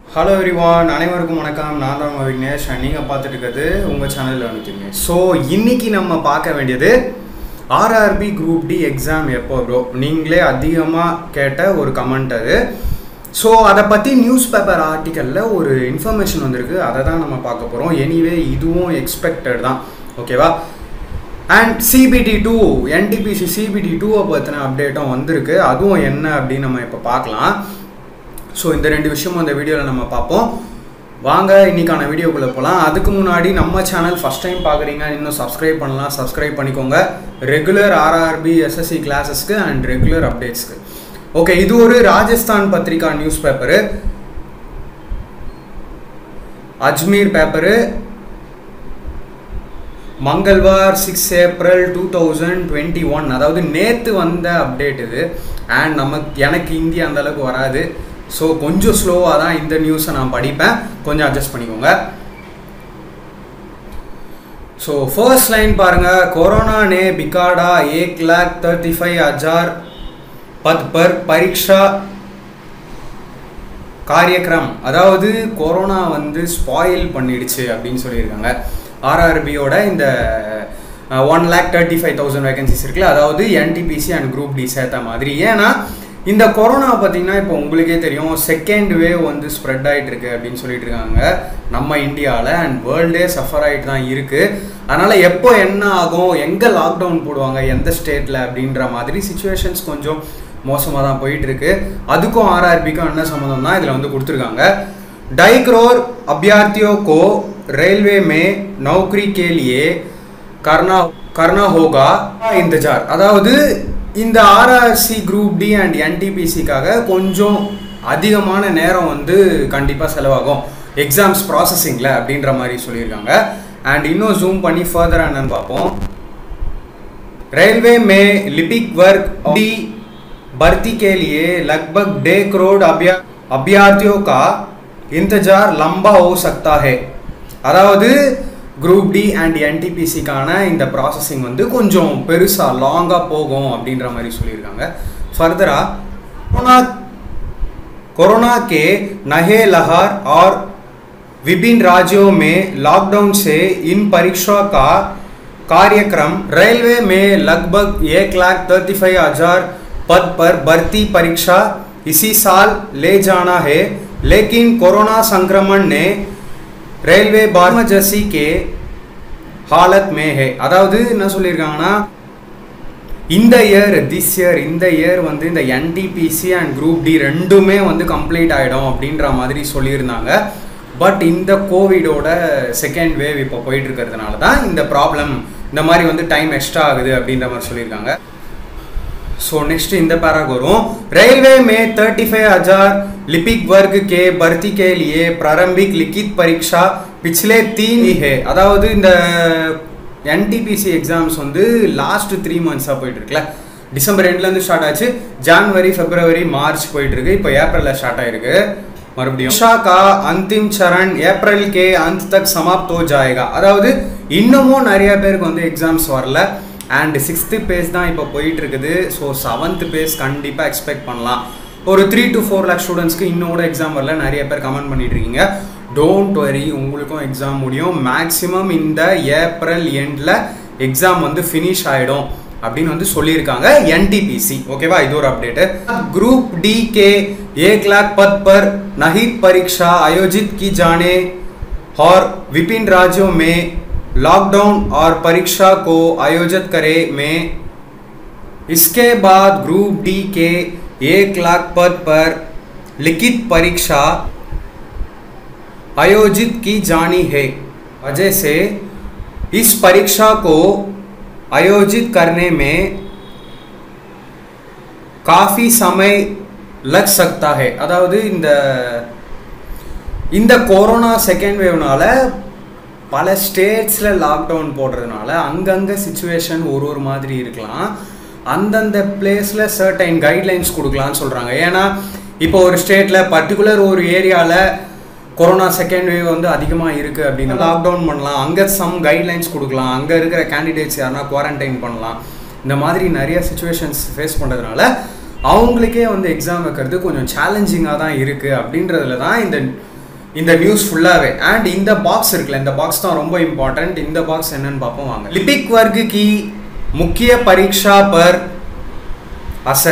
hello everyone அனைவருக்கும் வணக்கம் நான் தான் உங்க விக்னேஷ் and நீங்க பார்த்துட்டு இருக்கிறது உங்கள் சேனலில் வந்துட்டீங்க ஸோ இன்னைக்கு நம்ம பார்க்க வேண்டியது ஆர்ஆர்பி குரூப் டி எக்ஸாம் எப்போ ப்ரோ நீங்களே அதிகமாக கேட்ட ஒரு கமெண்ட் அது ஸோ அதை பற்றி நியூஸ் பேப்பர் ஆர்டிக்கலில் ஒரு இன்ஃபர்மேஷன் வந்திருக்கு அதை தான் நம்ம பார்க்க போகிறோம் எனிவே இதுவும் எக்ஸ்பெக்டட் தான் ஓகேவா and CBT two NTPC CBT டூவை பற்றின அப்டேட்டும் வந்திருக்கு அதுவும் என்ன அப்படின்னு நம்ம இப்போ பார்க்கலாம் ஸோ இந்த ரெண்டு விஷயமும் இந்த வீடியோவில் நம்ம பார்ப்போம் வாங்க இன்னைக்கான வீடியோக்குள்ளே போகலாம் அதுக்கு முன்னாடி நம்ம சேனல் ஃபஸ்ட் டைம் பார்க்குறீங்க இன்னும் சப்ஸ்கிரைப் பண்ணலாம் சப்ஸ்கிரைப் பண்ணிக்கோங்க ரெகுலர் ஆர்ஆர்பி எஸ்எஸ்சி கிளாஸஸ்க்கு அண்ட் ரெகுலர் அப்டேட்ஸ்க்கு ஓகே இது ஒரு Rajasthan Patrika news paper Ajmer paper மங்கள்வார் six April two thousand twenty one அதாவது நேற்று வந்த அப்டேட் இது அண்ட் நமக்கு எனக்கு இந்தியா அந்த அளவுக்கு வராது ஸோ கொஞ்சம் ஸ்லோவாக தான் இந்த நியூஸை நான் படிப்பேன் கொஞ்சம் அட்ஜஸ்ட் பண்ணிக்கோங்க ஸோ ஃபர்ஸ்ட் லைன் பாருங்கள் கொரோனா ने बिकाड़ा एक लाख थर्टी फाइव हजार पद पर परीक्षा காரியக்ரம் அதாவது கொரோனா வந்து ஸ்பாயில் பண்ணிடுச்சு அப்படின்னு சொல்லியிருக்காங்க ஆர்ஆர்பியோட இந்த one lakh thirty five thousand vacancies இருக்குல்ல அதாவது என்டிபிசி அண்ட் குரூப் டி சேர்த்த மாதிரி ஏன்னா இந்த கொரோனா பார்த்தீங்கன்னா இப்போ உங்களுக்கே தெரியும் செகண்ட் வேவ் வந்து ஸ்ப்ரெட் ஆகிட்டு இருக்கு அப்படின்னு சொல்லிட்டு இருக்காங்க நம்ம இந்தியாவில் அண்ட் வேர்ல்டே சஃபர் ஆகிட்டு தான் இருக்குது அதனால் எப்போ என்ன ஆகும் எங்கே லாக்டவுன் போடுவாங்க எந்த ஸ்டேட்டில் அப்படின்ற மாதிரி சுச்சுவேஷன்ஸ் கொஞ்சம் மோசமாக தான் போயிட்டு இருக்கு அதுக்கும் ஆர்ஆர்பிக்கும் என்ன சம்மந்தம் தான் இதில் வந்து கொடுத்துருக்காங்க ढाई करोड़ अभ्यर्थियों को रेलवे में नौकरी के लिए करना करना होगा इंतजार அதாவது இந்த ஆர்ஆர்சி குரூப் டி அண்ட் என்டிபிசிக்காக கொஞ்சம் அதிகமான நேரம் வந்து கண்டிப்பாக செலவாகும் எக்ஸாம்ஸ் ப்ராசஸிங்கில் அப்படின்ற மாதிரி சொல்லியிருக்காங்க அண்ட் இன்னும் ஜூம் பண்ணி ஃபர்தர் என்னன்னு பார்ப்போம் रेलवे में लिपिक वर्ग डी भर्ती के लिए लगभग डेढ़ करोड़ अभ्या- अभ्यर्थियों का इंतजार लंबा हो सकता है அதாவது குரூப் டி அண்ட் என்டிபிசிக்கான இந்த ப்ராசஸிங் வந்து கொஞ்சம் பெருசாக லாங்காக போகும் அப்படின்ற மாதிரி சொல்லியிருக்காங்க ஃபர்தராக கொரோனா कोरोना के नहे लहर और विभिन्न राज्यों में लॉकडाउन से इन परीक्षा का कार्यक्रम रेलवे में लगभग एक लाख थर्टी फाइव हजार पद पर भर्ती परीक्षा इसी साल ले जाना है लेकिन कोरोना संक्रमण ने रेलवे बारमजसी के हालत में है அதாவது என்ன சொல்லியிருக்காங்கன்னா இந்த இயர் திஸ் இயர் இந்த இயர் வந்து இந்த என்டிபிசி அண்ட் குரூப் டி ரெண்டுமே வந்து கம்ப்ளீட் ஆகிடும் அப்படின்ற மாதிரி சொல்லியிருந்தாங்க பட் இந்த கோவிடோட செகண்ட் வேவ் இப்போ போயிட்டு இருக்கிறதுனால தான் இந்த ப்ராப்ளம் இந்த மாதிரி வந்து டைம் எக்ஸ்ட்ரா ஆகுது அப்படின்ற மாதிரி சொல்லியிருக்காங்க so next in the paragraph वரும் रेलवे में 35 हजार लिपिक वर्ग के भर्ती के लिए प्रारंभिक लिखित परीक्षा पिछले तीन ही है அதாவது இந்த என்டிபிசி எக்ஸாம்ஸ் வந்து லாஸ்ட் த்ரீ மந்த்ஸாக போயிட்டு இருக்குல்ல டிசம்பர் ரெண்டுலேருந்து ஸ்டார்ட் ஆச்சு ஜான்வரி பிப்ரவரி மார்ச் போயிட்டு இருக்கு இப்போ ஏப்ரலில் ஸ்டார்ட் ஆயிருக்கு மறுபடியும் உஷா கா அந்திம் சரண் ஏப்ரல் கே அந்த தக் சமாப்த் ஹோ ஜாயேகா அதாவது இன்னமும் நிறைய பேருக்கு வந்து எக்ஸாம்ஸ் வரல அண்ட் சிக்ஸ்த்து பேஸ் தான் இப்போ போயிட்டு இருக்குது ஸோ செவன்த் பேஸ் கண்டிப்பாக எக்ஸ்பெக்ட் பண்ணலாம் ஒரு த்ரீ டு ஃபோர் லேக் ஸ்டூடெண்ட்ஸ்க்கு இன்னோட எக்ஸாம் வரல நிறைய பேர் கமெண்ட் பண்ணிட்டு இருக்கீங்க டோன்ட் வரி உங்களுக்கும் எக்ஸாம் முடியும் மேக்ஸிமம் இந்த ஏப்ரல் எண்டில் எக்ஸாம் வந்து ஃபினிஷ் ஆகிடும் அப்படின்னு வந்து சொல்லியிருக்காங்க என்டிபிசி ஓகேவா இது ஒரு அப்டேட்டு ग्रुप डी के एक लाख पद पर नहित परीक्षा आयोजित की जाने और विभिन्न राज्यों में लॉकडाउन और परीक्षा को आयोजित करे में इसके बाद ग्रुप डी के एक लाख पद पर लिखित परीक्षा आयोजित की जानी है वजह से इस परीक्षा को आयोजित करने में काफ़ी समय लग सकता है அதாவது இந்த இந்த கொரோனா செகண்ட் வேவ்னால பல ஸ்டேட்ஸில் லாக்டவுன் போடுறதுனால அங்கங்கே சுச்சுவேஷன் ஒரு ஒரு மாதிரி இருக்கலாம் அந்தந்த பிளேஸில் சர்டைன் கைட்லைன்ஸ் கொடுக்கலான்னு சொல்கிறாங்க ஏன்னா இப்போ ஒரு ஸ்டேட்டில் பர்டிகுலர் ஒரு ஏரியாவில் கொரோனா செகண்ட் வேவ் வந்து அதிகமாக இருக்குது அப்படின்னா லாக்டவுன் பண்ணலாம் அங்கே சம் கைட்லைன்ஸ் கொடுக்கலாம் அங்கே இருக்கிற கேண்டிடேட்ஸ் யாருன்னா குவாரண்டைன் பண்ணலாம் இந்த மாதிரி நிறைய சுச்சுவேஷன்ஸ் ஃபேஸ் பண்ணுறதுனால அவங்களுக்கே வந்து எக்ஸாம் வைக்கிறது கொஞ்சம் சேலஞ்சிங்காக தான் இருக்குது அப்படின்றதுல தான் இந்த இந்த நியூஸ் ஃபுல்லாகவே அண்ட் இந்த பாக்ஸ் இருக்குல்ல இந்த பாக்ஸ் தான் ரொம்ப இம்பார்ட்டன்ட் இந்த பாக்ஸ் என்னன்னு பார்ப்போம் வாங்க लिपिक वर्ग की मुख्य परीक्षा पर असर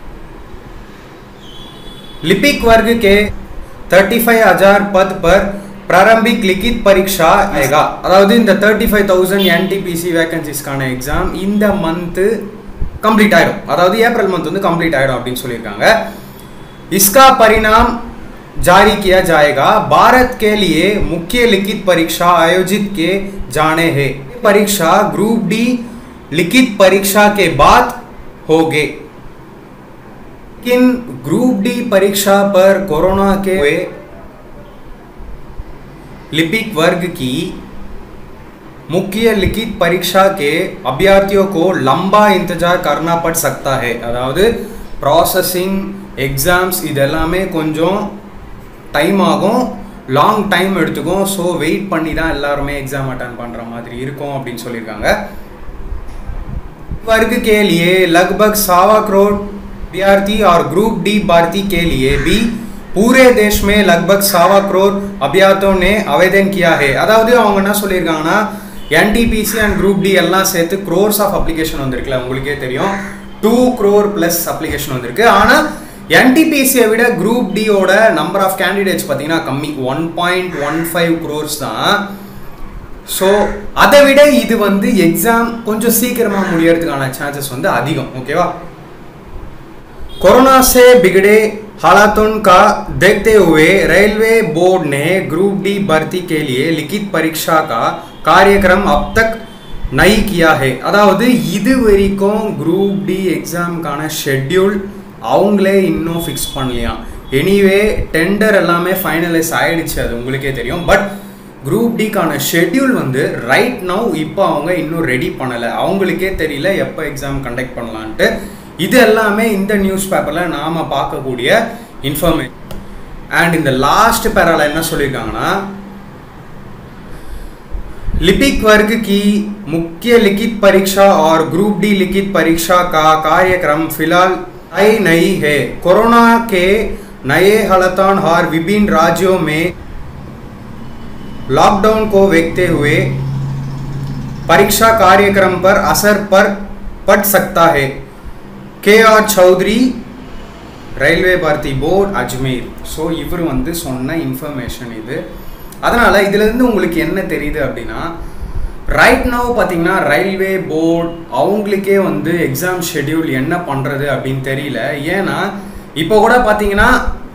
लिपिक वर्ग के 35,000 पद पर प्रारंभिक लिखित परीक्षा आएगा அதாவது இந்த தேர்ட்டி ஃபைவ் தௌசண்ட் என்டிபிசி வேகன்சிஸ்க்கான எக்ஸாம் இந்த மந்த்து கம்ப்ளீட் ஆயிடும் அதாவது ஏப்ரல் மந்த் வந்து கம்ப்ளீட் ஆயிடும் அப்படின்னு சொல்லியிருக்காங்க इसका परिणाम जारी किया जाएगा भारत के लिए मुख्य लिखित परीक्षा आयोजित किए जाने हैं परीक्षा ग्रुप डी लिखित परीक्षा के बाद होगे लेकिन ग्रुप डी परीक्षा पर कोरोना के हुए लिपिक वर्ग की मुख्य लिखित परीक्षा के अभ्यर्थियों को लंबा इंतजार करना पड़ सकता है அதாவது ப்ராசஸிங் எக்ஸாம்ஸ் இது எல்லாமே கொஞ்சம் டைம் ஆகும் லாங் டைம் எடுத்துக்கும் ஸோ வெயிட் பண்ணி தான் எல்லாருமே எக்ஸாம் அட்டன் பண்ணுற மாதிரி இருக்கும் அப்படின்னு சொல்லியிருக்காங்க वर्ग के लिए लगभग सवा करोड़ अभ्यर्थी और ग्रुप डी भर्ती के लिए भी पूरे देश में लगभग सवा करोड़ अभ्यर्थियों ने आवेदन किया है அதாவது அவங்க என்ன சொல்லியிருக்காங்கன்னா என்டிபிசி அண்ட் குரூப் டி எல்லாம் சேர்த்து க்ரோர்ஸ் ஆஃப் அப்ளிகேஷன் வந்திருக்குல்ல உங்களுக்கே தெரியும் டூ க்ரோர் ப்ளஸ் அப்ளிகேஷன் வந்திருக்கு ஆனால் என்டிபிசியை விட குரூப் டியோட நம்பர் ஆஃப் கேண்டிடேட்ஸ் பார்த்தீங்கன்னா கம்மி one point one five crores தான் ஸோ அதை விட இது வந்து எக்ஸாம் கொஞ்சம் சீக்கிரமாக முடியறதுக்கான சான்சஸ் வந்து அதிகம் ஓகேவா कोरोना से बिगड़े हालातों का देखते हुए रेलवे बोर्ड ने ग्रुप डी भर्ती के लिए लिखित परीक्षा का कार्यक्रम अब तक नहीं किया है அதாவது இது வரைக்கும் குரூப் டி எக்ஸாமுக்கான ஷெட்யூல் அவங்களே இன்னும் ஃபிக்ஸ் பண்ணலையாம் எனிவே டெண்டர் எல்லாமே ஃபைனலைஸ் ஆயிடுச்சு அது உங்களுக்கே தெரியும் பட் குரூப் டிக்கான ஷெட்யூல் வந்து ரைட் நவ் இப்போ அவங்க இன்னும் ரெடி பண்ணலை அவங்களுக்கே தெரியல எப்போ எக்ஸாம் கண்டக்ட் பண்ணலான்ட்டு இது எல்லாமே இந்த நியூஸ் பேப்பரில் நாம் பார்க்கக்கூடிய இன்ஃபர்மேஷன் அண்ட் இந்த லாஸ்ட் பேரால என்ன சொல்லியிருக்காங்கன்னா लिपिक वर्ग की मुख्य लिखित परीक्षा और ग्रुप डी लिखित परीक्षा का कार्यक्रम फिलहाल तय नहीं है कोरोना के नए हालातों और विभिन्न राज्यों में लॉकडाउन को देखते हुए परीक्षा कार्यक्रम पर असर पर पड़ सकता है K R Chaudhary railway Bharti board Ajmer so இவர் வந்து சொன்ன இன்ஃபர்மேஷன் இது அதனால் இதுலேருந்து உங்களுக்கு என்ன தெரியுது அப்படின்னா ரைட் நவ் பார்த்தீங்கன்னா ரயில்வே போர்ட் அவங்களுக்கே வந்து எக்ஸாம் ஷெட்யூல் என்ன பண்ணுறது அப்படின்னு தெரியல ஏன்னா இப்போ கூட பார்த்தீங்கன்னா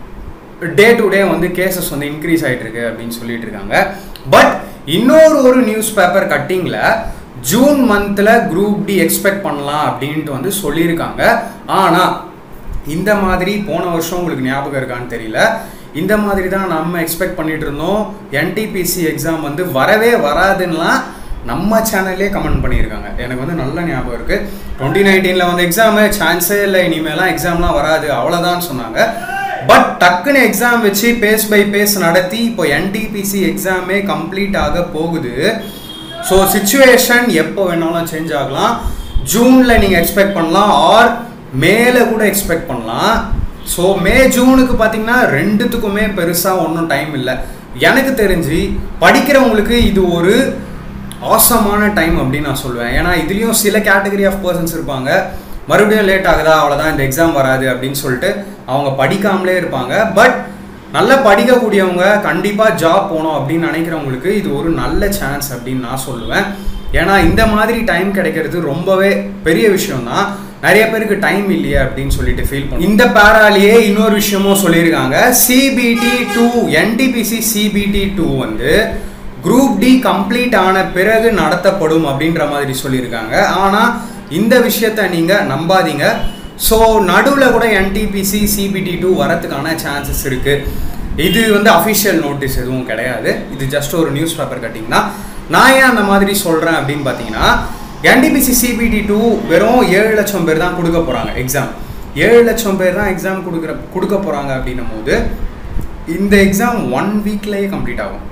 டே டு டே வந்து கேசஸ் வந்து இன்க்ரீஸ் ஆகிட்டு இருக்கு அப்படின்னு சொல்லிட்டு இருக்காங்க பட் இன்னொரு ஒரு நியூஸ் பேப்பர் கட்டிங்கில் ஜூன் மந்தில் குரூப் டி எக்ஸ்பெக்ட் பண்ணலாம் அப்படின்ட்டு வந்து சொல்லியிருக்காங்க ஆனால் இந்த மாதிரி போன வருஷம் உங்களுக்கு ஞாபகம் இருக்கான்னு தெரியல இந்த மாதிரி தான் நம்ம எக்ஸ்பெக்ட் பண்ணிட்டு இருந்தோம் என்டிபிசி எக்ஸாம் வந்து வரவே வராதுன்னெலாம் நம்ம சேனல்லே கமெண்ட் பண்ணியிருக்காங்க எனக்கு வந்து நல்ல ஞாபகம் இருக்குது டுவெண்ட்டி நைன்டீனில் வந்து எக்ஸாமு சான்ஸே இல்லை இனிமேலாம் எக்ஸாம்லாம் வராது அவ்வளோதான் சொன்னாங்க பட் டக்குன்னு எக்ஸாம் வச்சு பேஸ் பை பேஸ் நடத்தி இப்போ என்டிபிசி எக்ஸாமே கம்ப்ளீட் ஆக போகுது ஸோ சுச்சுவேஷன் எப்போ வேணாலும் சேஞ்ச் ஆகலாம் ஜூனில் நீங்கள் எக்ஸ்பெக்ட் பண்ணலாம் ஆர் மேலே கூட எக்ஸ்பெக்ட் பண்ணலாம் ஸோ மே ஜூனுக்கு பார்த்தீங்கன்னா ரெண்டுத்துக்குமே பெருசாக ஒன்றும் டைம் இல்லை எனக்கு தெரிஞ்சு படிக்கிறவங்களுக்கு இது ஒரு ஆசமான டைம் அப்படின்னு நான் சொல்லுவேன் ஏன்னா இதுலேயும் சில கேட்டகரி ஆஃப் பர்சன்ஸ் இருப்பாங்க மறுபடியும் லேட் ஆகுதா அவ்வளோதான் இந்த எக்ஸாம் வராது அப்படின்னு சொல்லிட்டு அவங்க படிக்காமலே இருப்பாங்க பட் நல்லா படிக்கக்கூடியவங்க கண்டிப்பாக ஜாப் போகணும் அப்படின்னு நினைக்கிறவங்களுக்கு இது ஒரு நல்ல சான்ஸ் அப்படின்னு நான் சொல்லுவேன் ஏன்னா இந்த மாதிரி டைம் கிடைக்கிறது ரொம்பவே பெரிய விஷயம் தான் நிறைய பேருக்கு டைம் இல்லையே அப்படின்னு சொல்லிட்டு ஃபீல் பண்ணும் இந்த பேராலேயே இன்னொரு விஷயமும் சொல்லியிருக்காங்க CBT two NTPC CBT two வந்து குரூப் டி கம்ப்ளீட் ஆன பிறகு நடத்தப்படும் அப்படின்ற மாதிரி சொல்லியிருக்காங்க ஆனால் இந்த விஷயத்த நீங்கள் நம்பாதீங்க ஸோ நடுவில் கூட என்டிபிசி சிபிடி டூ வரத்துக்கான சான்சஸ் இருக்குது இது வந்து அஃபிஷியல் நோட்டீஸ் எதுவும் கிடையாது இது ஜஸ்ட் ஒரு நியூஸ் பேப்பர் கட்டிங் தான் நான் ஏன் அந்த மாதிரி சொல்கிறேன் அப்படின்னு பார்த்தீங்கன்னா என்டிபிசி சிபிடி டூ வெறும் ஏழு லட்சம் பேர் தான் கொடுக்க போகிறாங்க எக்ஸாம் ஏழு லட்சம் பேர் தான் எக்ஸாம் கொடுக்குற கொடுக்க போகிறாங்க அப்படின்னும் போது இந்த எக்ஸாம் ஒன் வீக்லேயே கம்ப்ளீட் ஆகும்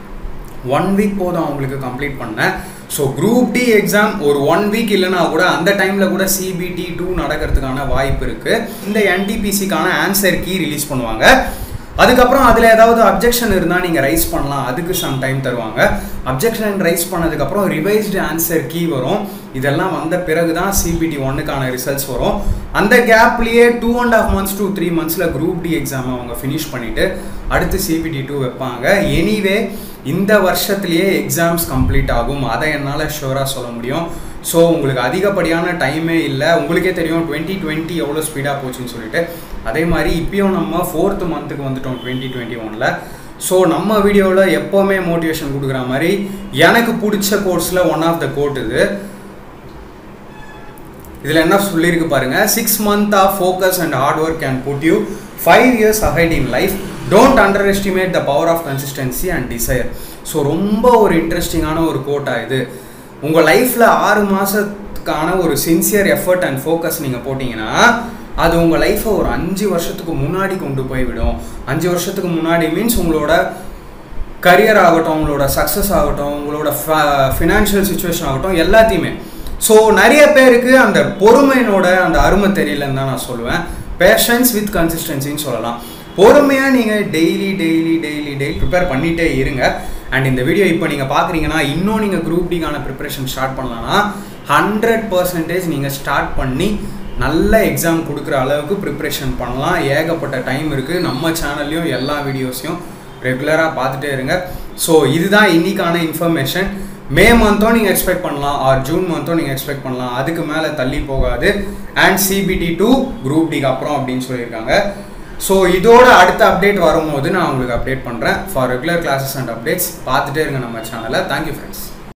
ஒன் வீக் போதும் அவங்களுக்கு கம்ப்ளீட் பண்ணேன் ஸோ குரூப் டி எக்ஸாம் ஒரு ஒன் வீக் இல்லைனா கூட அந்த டைமில் கூட சிபிடி டூ நடக்கிறதுக்கான வாய்ப்பு இருக்குது இந்த என்டிபிசிக்கான ஆன்சர் கீ ரிலீஸ் பண்ணுவாங்க அதுக்கப்புறம் அதில் ஏதாவது அப்ஜெக்ஷன் இருந்தால் நீங்கள் ரைஸ் பண்ணலாம் அதுக்கு சம் டைம் தருவாங்க அப்ஜெக்ஷன் ரைஸ் பண்ணதுக்கப்புறம் ரிவைஸ்டு ஆன்சர் கீ வரும் இதெல்லாம் வந்த பிறகு தான் சிபிடி ஒன்னுக்கான ரிசல்ட்ஸ் வரும் அந்த கேப்லேயே two and half months two three மந்த்ஸில் குரூப் டி எக்ஸாம் அவங்க ஃபினிஷ் பண்ணிவிட்டு அடுத்து சிபிடி டூ வைப்பாங்க எனிவே இந்த வருஷத்துலேயே எக்ஸாம்ஸ் கம்ப்ளீட் ஆகும் அதை என்னால் ஷூராக சொல்ல முடியும் ஸோ உங்களுக்கு அதிகப்படியான டைமே இல்லை உங்களுக்கே தெரியும் டுவெண்ட்டி டுவெண்ட்டி எவ்வளோ ஸ்பீடாக போச்சுன்னு சொல்லிட்டு அதே மாதிரி இப்பயும் நம்ம ஃபோர்த்து மந்த்துக்கு வந்துட்டோம் டுவெண்ட்டி டுவெண்ட்டி ஒனில் ஸோ நம்ம வீடியோவில் எப்போவுமே மோட்டிவேஷன் கொடுக்குற மாதிரி எனக்கு பிடிச்ச கோர்ஸில் ஒன் ஆஃப் த கோட் இது இதில் என்ன சொல்லியிருக்கு பாருங்க six month of focus and hard work can put you five years ahead in life don't underestimate the power of consistency and desire so ரொம்ப ஒரு இன்ட்ரெஸ்டிங்கான ஒரு கோட்டா இது உங்கள் லைஃப்பில் ஆறு மாதத்துக்கான ஒரு சின்சியர் எஃபர்ட் அண்ட் ஃபோக்கஸ் நீங்கள் போட்டிங்கன்னா அது உங்கள் லைஃப்பை ஒரு அஞ்சு வருஷத்துக்கு முன்னாடி கொண்டு போய் விடும் அஞ்சு வருஷத்துக்கு முன்னாடி மீன்ஸ் உங்களோட கரியர் ஆகட்டும் உங்களோட சக்ஸஸ் ஆகட்டும் உங்களோட ஃபினான்ஷியல் சுச்சுவேஷன் ஆகட்டும் எல்லாத்தையுமே ஸோ நிறைய பேருக்கு அந்த பொறுமையினோட அந்த அருமை தெரியலன்னு தான் நான் சொல்லுவேன் பேஷன்ஸ் வித் கன்சிஸ்டன்சின்னு சொல்லலாம் பொறுமையாக நீங்கள் daily daily daily daily prepare பண்ணிகிட்டே இருங்க அண்ட் இந்த வீடியோ இப்போ நீங்கள் பார்க்குறீங்கன்னா இன்னும் நீங்கள் குரூப் டிக்கான ப்ரிப்பரேஷன் ஸ்டார்ட் பண்ணலான்னா ஹண்ட்ரட் பர்சன்டேஜ் நீங்கள் ஸ்டார்ட் பண்ணி நல்ல எக்ஸாம் கொடுக்குற அளவுக்கு ப்ரிப்ரேஷன் பண்ணலாம் ஏகப்பட்ட டைம் இருக்குது நம்ம சேனல்லையும் எல்லா வீடியோஸையும் ரெகுலராக பார்த்துட்டே இருங்க ஸோ இதுதான் இன்னைக்கான இன்ஃபர்மேஷன் மே மந்த்தும் நீங்கள் எக்ஸ்பெக்ட் பண்ணலாம் ஆர் ஜூன் மந்த்தும் நீங்கள் எக்ஸ்பெக்ட் பண்ணலாம் அதுக்கு மேலே தள்ளி போகாது அண்ட் சிபிடி டூ குரூப் டிக்கு அப்புறம் அப்படின்னு சொல்லியிருக்காங்க ஸோ இதோட அடுத்த அப்டேட் வரும்போது நான் உங்களுக்கு அப்டேட் பண்ணுறேன் for regular classes and updates பார்த்துட்டே இருங்க நம்ம சேனலை தேங்க்யூ ஃப்ரெண்ட்ஸ்